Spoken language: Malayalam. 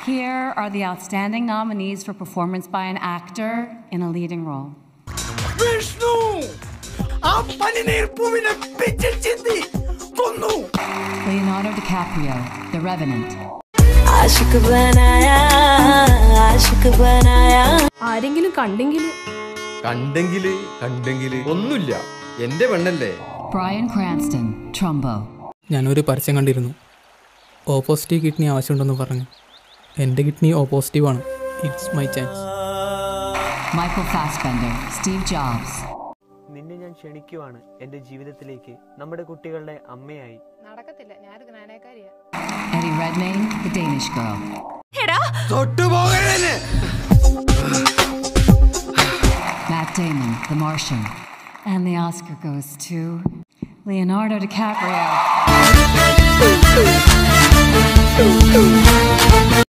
Here are the outstanding nominees for performance by an actor in a leading role. Vishnu ആ പനിനീർപ്പൂവിനെ പിച്ചിൽ ചിന്തി കൊന്നു Leonardo DiCaprio, The Revenant. आशिक बनाया आशिक बनाया ആരെങ്കിലും കണ്ടെങ്കിൽ കണ്ടെങ്കില് കണ്ടെങ്കില് ഒന്നുമില്ല എന്റെ പെണ്ണല്ലേ Brian Cranston, Trumbo. ഞാനൊരു പരസ്യം കണ്ടിരുന്നു ഓ പോസിറ്റീവ് കിഡ്നി ആവശ്യമുണ്ടെന്ന് പറഞ്ഞു എൻ്റെ കിഡ്നി ഓ പോസിറ്റീവാണ് it's my chance Michael Fassbender, Steve Jobs. നിന്നെ ഞാൻ ക്ഷണിക്കുവാണ് എൻ്റെ ജീവിതത്തിലേക്ക് നമ്മുടെ കുട്ടികളുടെ അമ്മയായി നടക്കത്തില്ല ഞാനൊരു ജ്ഞാനക്കാരിയാ Eddie Redmayne, The Danish Girl. തൊട്ടുപോകരുതെന്നെ Matt Damon, The Martian. And the Oscar goes to Leonardo DiCaprio.